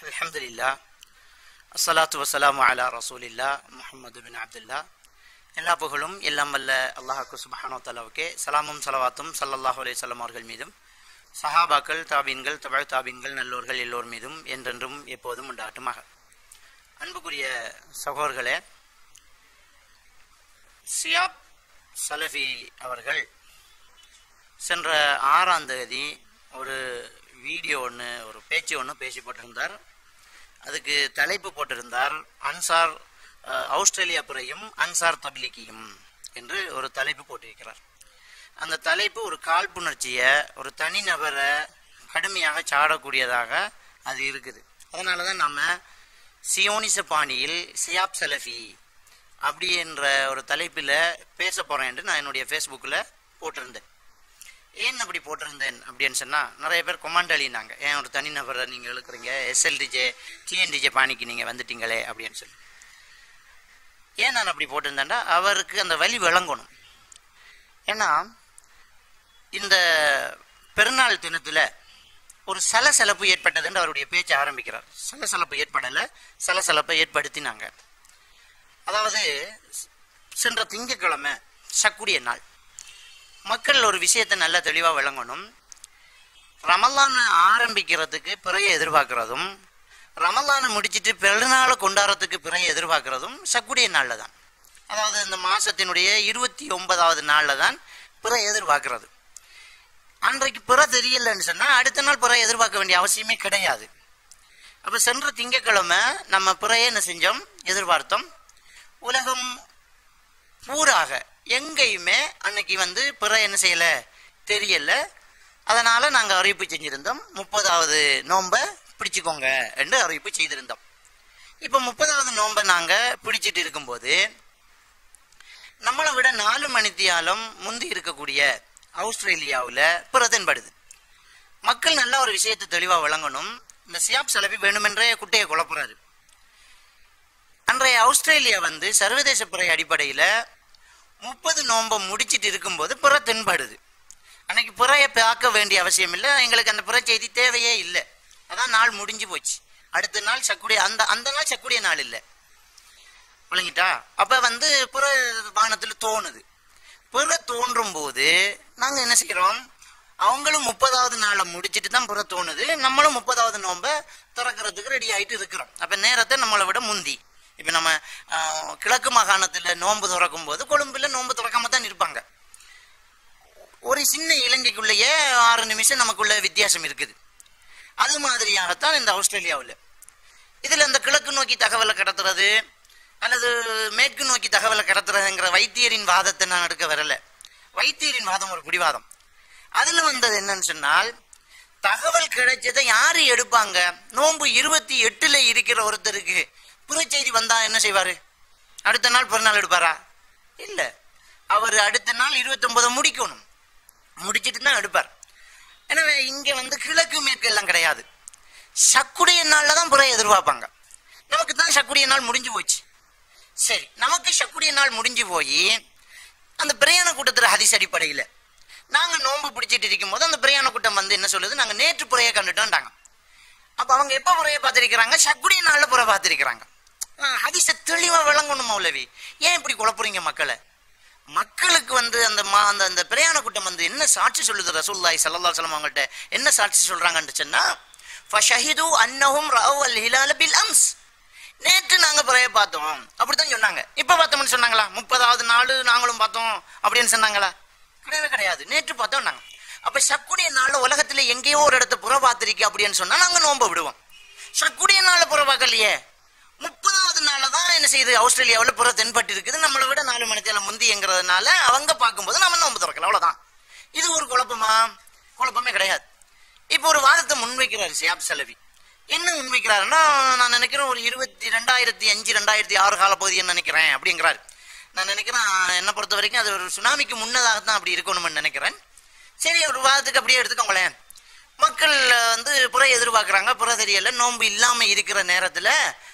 அல்ஹம்துலில்லா அஸ்ஸலாத்து வசலாமு அலா ரசூலில்லா முஹம்மது பின் அப்துல்லா எல்லா புகழும் எல்லாம் வல்ல அல்லாஹாக்கு சுபஹானோ தலாவுக்கே சலாமும் சலவாத்தும் சல்லல்லாஹு அலைஹி வஸல்லம் அவர்கள் மீதும் சஹாபாக்கள் தாபீன்கள் தபழ் தாபீன்கள் நல்லோர்கள் எல்லோர் மீதும் என்றென்றும் எப்போதும் உண்டாகட்டுமாக அன்புக்குரிய சகோதர்களே சியாப் சலஃபி அவர்கள் சென்ற ஆறாம் தேதி ஒரு வீடியோ ஒன்று ஒரு பேச்சு ஒன்று பேசி போட்டிருந்தார் அதுக்கு தலைப்பு போட்டிருந்தார் அன்சார் அஹ், ஆஸ்திரேலியா புறையும் அன்சார் தபிலிக்கியும் என்று ஒரு தலைப்பு போட்டிருக்கிறார் அந்த தலைப்பு ஒரு காழ்ப்புணர்ச்சியை ஒரு தனிநபரை கடுமையாக சாடக்கூடியதாக அது இருக்குது அதனால தான் நம்ம சியோனிச பாணியில் சியாப் சலஃபி அப்படி என்ற ஒரு தலைப்பில் பேச போகிறேன் என்று நான் என்னுடைய ஃபேஸ்புக்கில் போட்டிருந்தேன் ஏன் அப்படி போட்டிருந்தேன் அப்படின்னு சொன்னால் நிறைய பேர் கொமாண்ட் அழினாங்க ஏன் ஒரு தனிநபரை நீங்கள் இழுக்கிறீங்க எஸ்எல்டிஜே டிஎன்டிஜே பாணிக்கு நீங்கள் வந்துட்டீங்களே அப்படின்னு சொல்லி ஏன் நான் அப்படி போட்டிருந்தேன்டா அவருக்கு அந்த வழி விளங்கணும் ஏன்னா இந்த பெருநாள் தினத்தில் ஒரு சலசலப்பு ஏற்பட்டதுன்னு அவருடைய பேச்சை ஆரம்பிக்கிறார் சலசலப்பு ஏற்படலை சலசலப்பை ஏற்படுத்தினாங்க அதாவது சென்ற திங்கட்கிழமை சக்குடைய நாள் மக்கள் ஒரு விஷயத்தை நல்லா தெளிவாக விளங்கணும் ரமலான் ஆரம்பிக்கிறதுக்கு பிறைய எதிர்பார்க்கிறதும் ரமலானை முடிச்சிட்டு பெருநாளை கொண்டாடுறதுக்கு பிறைய எதிர்பார்க்கிறதும் சக்குடைய நாளில் தான் அதாவது இந்த மாசத்தினுடைய இருபத்தி ஒன்பதாவது நாளில் தான் பிற எதிர்பார்க்கிறது அன்றைக்கு பிற தெரியலன்னு சொன்னால் அடுத்த நாள் பிற எதிர்பார்க்க வேண்டிய அவசியமே கிடையாது அப்போ சென்ற திங்கட்கிழமை நம்ம பிறைய என்ன செஞ்சோம் எதிர்பார்த்தோம் உலகம் பூராக எங்கேயுமே அன்னைக்கு வந்து பிற என்ன செய்யல தெரியல அதனால நாங்கள் அறிவிப்பு செஞ்சிருந்தோம் முப்பதாவது நோன்பை பிடிச்சுக்கோங்க என்று அறிவிப்பு செய்திருந்தோம் இப்போ முப்பதாவது நோன்பை நாங்கள் பிடிச்சிட்டு இருக்கும்போது நம்மளை விட நாலு மணித்தியாலம் முந்தி இருக்கக்கூடிய ஆஸ்திரேலியாவில் பிற தென்படுது மக்கள் நல்ல ஒரு விஷயத்தை தெளிவாக விளங்கணும் இந்த சியாப் செலவி வேணுமென்றே குட்டையை குழப்புறாரு அன்றைய ஆஸ்திரேலியா வந்து சர்வதேச பிறை அடிப்படையில் முப்பது நோன்பை முடிச்சிட்டு இருக்கும்போது புற தென்படுது அன்னைக்கு புறையை பார்க்க வேண்டிய அவசியம் இல்லை எங்களுக்கு அந்த புற செய்தி தேவையே இல்லை அதான் நாள் முடிஞ்சு போச்சு அடுத்த நாள் சக்குடைய அந்த அந்த நாள் சக்குடைய நாள் இல்லை விளங்கிட்டா அப்ப வந்து புற வானத்தில் தோணுது புற தோன்றும் போது நாங்க என்ன செய்யறோம் அவங்களும் முப்பதாவது நாளை முடிச்சிட்டு தான் புற தோணுது நம்மளும் முப்பதாவது நோன்பை திறக்கிறதுக்கு ரெடி ஆயிட்டு இருக்கிறோம் அப்ப நேரத்தை நம்மளை விட முந்தி இப்ப நம்ம ஆஹ், கிழக்கு மாகாணத்துல நோன்பு திறக்கும் போது கொழும்புல நோன்பு திறக்காம தான் இருப்பாங்க ஒரு சின்ன இலங்கைக்குள்ளேயே ஆறு நிமிஷம் நமக்குள்ள வித்தியாசம் இருக்குது அது மாதிரியாகத்தான் இந்த ஆஸ்திரேலியாவில் இதுல இந்த கிழக்கு நோக்கி தகவலை கடத்துறது அல்லது மேற்கு நோக்கி தகவலை கடத்துறதுங்கிற வைத்தியரின் வாதத்தை நான் எடுக்க வரல வைத்தியரின் வாதம் ஒரு பிடிவாதம் அதுல வந்தது என்னன்னு சொன்னால் தகவல் கிடைச்சதை யாரு எடுப்பாங்க நோன்பு இருபத்தி எட்டுல இருக்கிற ஒருத்தருக்கு புறச்செய்தி வந்தா என்ன செய்வாரு அடுத்த நாள் பிறநாள் எடுப்பாரா இல்ல அவர் அடுத்த நாள் இருபத்தி ஒன்பதை முடிக்கணும் முடிச்சிட்டு தான் எடுப்பார் எனவே இங்க வந்து கிழக்கு மேற்கு எல்லாம் கிடையாது சக்குடைய நாள்ல தான் புற எதிர்பார்ப்பாங்க நமக்கு தான் சக்குடைய நாள் முடிஞ்சு போச்சு சரி நமக்கு சக்குடைய நாள் முடிஞ்சு போய் அந்த பிரயாண கூட்டத்துல ஹதீஸ் அடிப்படையில் நாங்க நோன்பு பிடிச்சிட்டு இருக்கும் போது அந்த பிரயாண கூட்டம் வந்து என்ன சொல்லுது நாங்க நேற்று புறையை கண்டுட்டோம்ட்டாங்க அப்ப அவங்க எப்ப புறையை பார்த்திருக்கிறாங்க சக்குடைய நாள்ல புற பார்த்திருக்கிறாங்க ஹதீஸ தெளிவா விளங்கணும் மௌலவி ஏன் இப்படி குழப்புறீங்க மக்களை மக்களுக்கு வந்து அந்த மா அந்த அந்த பிரயாண கூட்டம் வந்து என்ன சாட்சி சொல்லுது ரசூல்லாய் சல்லல்லாஹு அலைஹி வஸல்லம் அவங்கள்ட்ட என்ன சாட்சி சொல்றாங்கன்னு சொன்னா ஃபஷஹிது அன்னஹும் ரஅவ் அல் ஹிலால பில் அம்ஸ் நேற்று நாங்க பிறைய பார்த்தோம் அப்படித்தான் சொன்னாங்க இப்ப பார்த்தோம்னு சொன்னாங்களா முப்பதாவது நாள் நாங்களும் பார்த்தோம் அப்படின்னு சொன்னாங்களா கிடையவே கிடையாது நேற்று பார்த்தோம் நாங்க அப்ப சக்குடைய நாள்ல உலகத்துல எங்கேயோ ஒரு இடத்த புற பார்த்திருக்கு அப்படின்னு சொன்னா நாங்க நோம்ப விடுவோம் சக்குடைய நாள்ல புற பார்க்கலையே முப்பதாவது நாள்ல தான் என்ன செய்யுது ஆஸ்திரேலியாவில் புற தென்பட்டு இருக்குது நம்மளை விட நாலு மணி தேவை முந்திங்கிறதுனால அவங்க பார்க்கும்போது நம்ம நோம்பு திறக்கல அவ்வளவுதான் இது ஒரு குழப்பமா குழப்பமே கிடையாது இப்போ ஒரு வாதத்தை முன்வைக்கிறாரு சியாப் செலவி என்ன முன்வைக்கிறாருன்னா நான் நினைக்கிறேன் ஒரு இருபத்தி ரெண்டாயிரத்தி அஞ்சு ரெண்டாயிரத்தி ஆறு கால பகுதியை நினைக்கிறேன் அப்படிங்கிறாரு நான் நினைக்கிறேன் என்னை பொறுத்த வரைக்கும் அது ஒரு சுனாமிக்கு முன்னதாகத்தான் அப்படி இருக்கணும்னு நினைக்கிறேன் சரி ஒரு வாதத்துக்கு அப்படியே எடுத்துக்கோங்களேன் மக்கள் வந்து புற எதிர்பார்க்குறாங்க புற தெரியல நோன்பு இல்லாம இருக்கிற நேரத்துல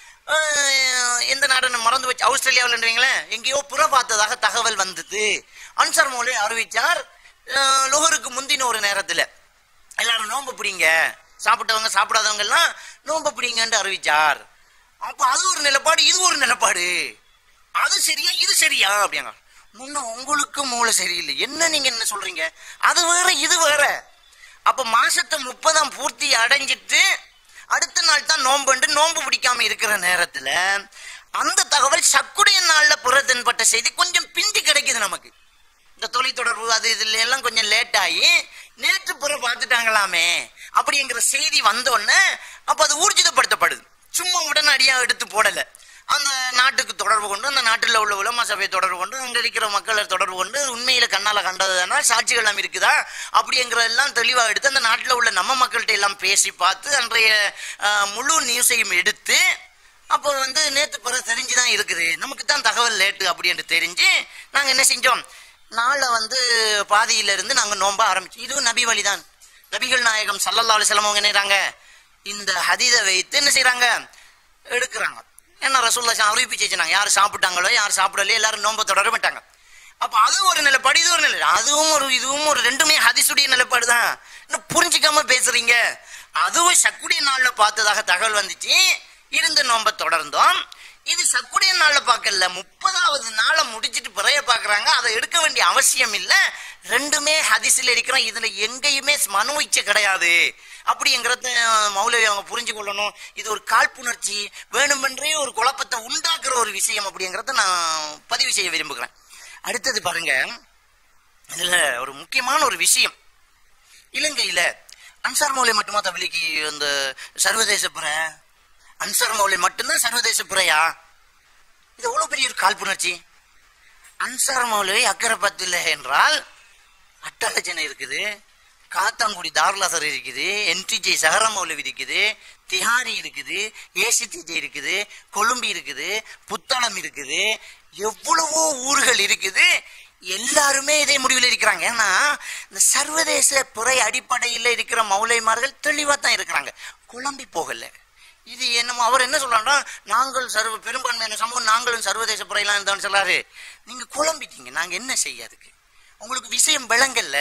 அஹ், எந்த நாடுன்னு மறந்து வச்சு ஆஸ்திரேலியாவில்ன்றீங்களே எங்கேயோ புற பார்த்ததாக தகவல் வந்தது அன்சார் மௌலி அறிவிச்சார் அஹ், லுகருக்கு முந்தின ஒரு நேரத்துல எல்லாரும் நோன்பு பிடிங்க சாப்பிட்டவங்க சாப்பிடாதவங்க எல்லாம் நோம்ப பிடிங்கன்னு அறிவிச்சார் அப்ப அது ஒரு நிலப்பாடு இது ஒரு நிலப்பாடு அது சரியா இது சரியா அப்படிங்க முன்ன உங்களுக்கு மூளை சரியில்லை என்ன நீங்க என்ன சொல்றீங்க அது வேற இது வேற அப்ப மாசத்தை முப்பதாம் பூர்த்தி அடைஞ்சிட்டு அடுத்த நாள் தான் நோம்புண்டு நோன்பு பிடிக்காம இருக்கிற நேரத்துல அந்த தகவல் சக்குடைய நாள்ல புறத்தன்பட்ட செய்தி கொஞ்சம் பிந்தி கிடைக்குது நமக்கு இந்த தொலைத்தொடர்பு அது இதுல எல்லாம் கொஞ்சம் லேட் ஆகி நேற்று புற பார்த்துட்டாங்களாமே அப்படிங்கிற செய்தி வந்தோடனே அப்ப அது ஊர்ஜிதப்படுத்தப்படுது சும்மா உடனடியா எடுத்து போடல அந்த நாட்டுக்கு தொடர்பு கொண்டு அந்த நாட்டில் உள்ள உலமா சபையை தொடர்பு கொண்டு அங்க இருக்கிற மக்களை தொடர்பு கொண்டு உண்மையில கண்ணால கண்டதுனா சாட்சிகள் எல்லாம் இருக்குதா அப்படிங்கிறதெல்லாம் தெளிவா எடுத்து அந்த நாட்டில் உள்ள நம்ம மக்கள்கிட்ட எல்லாம் பேசி பார்த்து அன்றைய அஹ், முழு நியூஸையும் எடுத்து அப்போ வந்து நேத்து பிற தெரிஞ்சுதான் இருக்குது நமக்கு தான் தகவல் லேட்டு அப்படின்னு தெரிஞ்சு நாங்க என்ன செஞ்சோம் நாளை வந்து பாதியில இருந்து நாங்க நோம்ப ஆரம்பிச்சோம் இதுவும் நபி வழிதான் நபிகள் நாயகம் சல்லல்லா அலிஸ்லாம் அவங்க என்ன செய்றாங்க இந்த ஹதீதை வைத்து என்ன செய்றாங்க எடுக்கிறாங்க என்ன ரசூல்லா சா- அறிவிப்பு செஞ்சாங்க யார் சாப்பிட்டாங்களோ யார் சாப்பிடலையோ எல்லாரும் நோம்ப தொடர மாட்டாங்க அப்ப அது ஒரு நிலைப்பாடு இது ஒரு நிலை அதுவும் ஒரு இதுவும் ஒரு ரெண்டுமே ஹதீஸுடைய நிலைப்பாடு தான் இன்னும் புரிஞ்சுக்காம பேசுறீங்க அதுவும் சக்குடைய நாள்ல பார்த்ததாக தகவல் வந்துச்சு இருந்து நோம்ப தொடர்ந்தோம் இது சக்குடைய நாள்ல பார்க்கல முப்பதாவது நாளை முடிச்சிட்டு பிறைய பாக்குறாங்க அதை எடுக்க வேண்டிய அவசியம் இல்ல ரெண்டுமே ஹதீஸில் இருக்கிறோம் இதுல எங்கேயுமே மனு இச்சை கிடையாது அப்படிங்கிறத மௌலவி அவங்க புரிஞ்சு கொள்ளணும் இது ஒரு காழ்ப்புணர்ச்சி வேணுமென்றே ஒரு குழப்பத்தை உண்டாக்குற ஒரு விஷயம் அப்படிங்கறத நான் பதிவு செய்ய விரும்புகிறேன் அடுத்தது பாருங்க இதுல ஒரு முக்கியமான ஒரு விஷயம் இலங்கையில அன்சார் மௌலை மட்டுமா தபிலிக்கு அந்த சர்வதேச புற அன்சார் மௌலை மட்டும்தான் சர்வதேச புறையா இது எவ்வளவு பெரிய ஒரு காழ்ப்புணர்ச்சி அன்சார் மௌலவி அக்கறை பத்தில் என்றால் அட்டலஜனை இருக்குது காத்தாங்குடி தார்லாசர் இருக்குது என்டிஜே சஹர மௌலவி இருக்குது திஹாரி இருக்குது ஏசிடிஜே இருக்குது கொழும்பி இருக்குது புத்தளம் இருக்குது எவ்வளவோ ஊர்கள் இருக்குது எல்லாருமே இதே முடிவில் இருக்கிறாங்க ஏன்னா இந்த சர்வதேச புறை அடிப்படையில் இருக்கிற மௌலைமார்கள் தெளிவா தான் இருக்கிறாங்க குழம்பி போகல இது என்னமோ அவர் என்ன சொல்றாருன்னா நாங்கள் சர்வ பெரும்பான்மையான சமூகம் நாங்களும் சர்வதேச புறையெல்லாம் இருந்தோம்னு சொல்றாரு நீங்க குழம்பிட்டீங்க நாங்க என்ன செய்ய அதுக்கு உங்களுக்கு விஷயம் விளங்கல்ல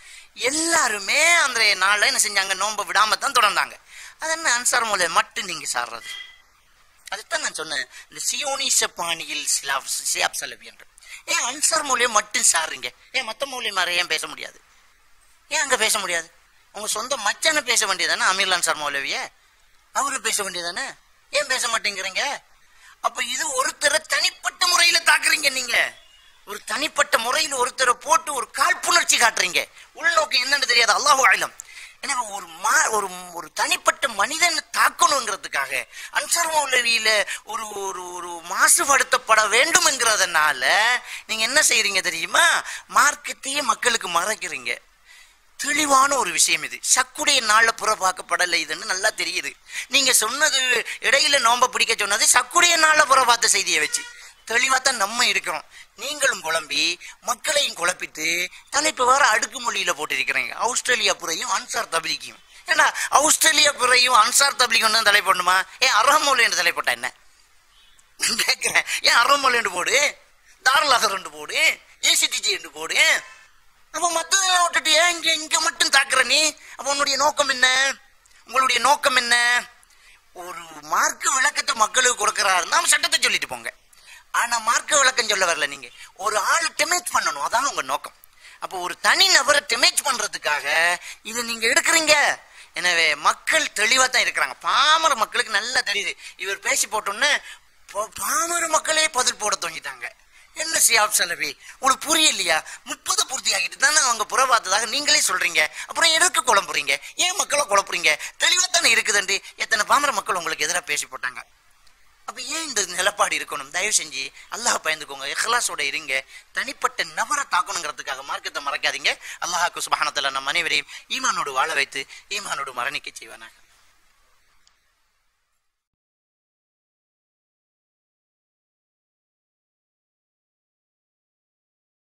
எல்லாருமே அந்த நாள்ல என்ன செஞ்சாங்க நோம்ப விடாம தான் தொடர்ந்தாங்க அது என்ன அன்சார் மூலை மட்டும் நீங்க சாடுறது அதுதான் நான் சொன்னேன் இந்த சியோனிச பாணியில் சிலாப் சியாப் சலபி என்று ஏன் அன்சார் மூலியம் மட்டும் சாடுறீங்க ஏன் மத்த மூலியமார ஏன் பேச முடியாது ஏன் அங்க பேச முடியாது உங்க சொந்த மச்சான பேச வேண்டியதானே அமீர் அன்சார் மௌலவிய அவரு பேச வேண்டியதானே ஏன் பேச மாட்டேங்கிறீங்க அப்ப இது ஒருத்தரை தனிப்பட்ட முறையில தாக்குறீங்க நீங்க ஒரு தனிப்பட்ட முறையில் ஒருத்தரை போட்டு ஒரு காழ்ப்புணர்ச்சி காட்டுறீங்க உள்நோக்கு என்னன்னு தெரியாது அல்லாஹு ஆயிலம் எனவே ஒரு மா ஒரு ஒரு தனிப்பட்ட மனிதனை தாக்கணுங்கிறதுக்காக அன்சார் மௌலவியில ஒரு ஒரு ஒரு மாசுபடுத்தப்பட வேண்டும் என்கிறதுனால நீங்க என்ன செய்றீங்க தெரியுமா மார்க்கத்தையே மக்களுக்கு மறைக்கிறீங்க தெளிவான ஒரு விஷயம் இது சக்குடைய நாள்ல புறப்பாக்கப்படலை இதுன்னு நல்லா தெரியுது நீங்க சொன்னது இடையில நோம்ப பிடிக்க சொன்னது சக்குடைய நாள்ல புறப்பாத்த செய்தியை வச்சு தெளிவா தான் நம்ம இருக்கிறோம் நீங்களும் குழம்பி மக்களையும் குழப்பிட்டு தலைப்பு வேற அடுக்கு மொழியில போட்டிருக்கிறீங்க ஆஸ்திரேலியா புறையும் அன்சார் தபிலிக்கும் ஏன்னா ஆஸ்திரேலியா புறையும் அன்சார் தபிலிக்கும் தான் தலை போடணுமா ஏன் அரமொழி என்று தலை போட்டா என்ன கேட்கிறேன் ஏன் அரமொழி என்று போடு தாரலாசர் என்று போடு ஏசிடிஜி என்று போடு அப்ப மத்ததெல்லாம் விட்டுட்டு ஏன் இங்க இங்க மட்டும் தாக்குற நீ அப்ப உன்னுடைய நோக்கம் என்ன உங்களுடைய நோக்கம் என்ன ஒரு மார்க்க விளக்கத்தை மக்களுக்கு கொடுக்கறாரு நாம சட்டத்தை சொல்லிட்டு போங்க ஆனா மார்க்க விளக்கம் சொல்ல வரல நீங்க ஒரு ஆள் டெமேஜ் பண்ணணும் அதான் உங்க நோக்கம் அப்போ ஒரு தனி நபரை டெமேஜ் பண்றதுக்காக இது நீங்க எடுக்கிறீங்க எனவே மக்கள் தெளிவா தான் இருக்கிறாங்க பாமர மக்களுக்கு நல்லா தெரியுது இவர் பேசி போட்டோன்னு பா- பாமர மக்களே பதில் போட துவங்கிட்டாங்க என்ன சியாப் செலவி உங்களுக்கு புரியலையா முப்பது பூர்த்தி ஆகிட்டு தானே அவங்க புறவாத்ததாக நீங்களே சொல்றீங்க அப்புறம் எதுக்கு குழம்புறீங்க ஏன் மக்களை குழப்புறீங்க தெளிவா தானே இருக்குதுண்டு எத்தனை பாமர மக்கள் உங்களுக்கு எதிராக பேசி போட்டாங்க அப்ப ஏன் இந்த நிலப்பாடு இருக்கணும் தயவு செஞ்சு அல்லாஹ் பயந்துக்கோங்க இஹ்லாஸோட இருங்க தனிப்பட்ட நபரை தாக்கணுங்கிறதுக்காக மார்க்கத்தை மறைக்காதீங்க அல்லாஹாக்கு சுபஹானத்துல நம் அனைவரையும் ஈமானோடு வாழ வைத்து ஈமானோடு மரணிக்க செய்வானாக